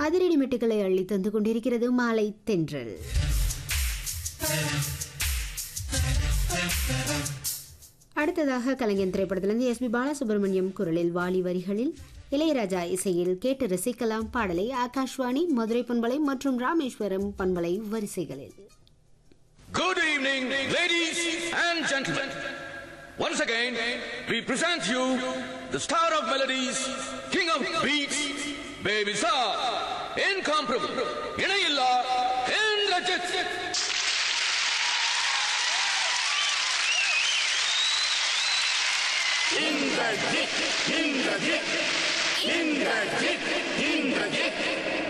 அதிரடி மெட்டுகளை அள்ளி தந்து கொண்டிருக்கிறது மாலை தென்றல் அடுத்ததாக கலைஞன் திரைப்படத்திலிருந்து எஸ் பி பாலசுப்ரமணியம் குரலில் வாலி வரிகளில் இளையராஜா இசையில் கேட்டு ரசிக்கலாம் பாடலை ஆகாஷ்வாணி மதுரை பண்பலை மற்றும் ராமேஸ்வரம் பண்பலை வரிசைகளில் Good evening, ladies and gentlemen. Once again, we present you the star of melodies, king of beats, baby star, incomparable, இணையில்லா, Indrajit. இந்திரஜித் இந்திரஜித் இந்திரஜித் இந்திரஜித்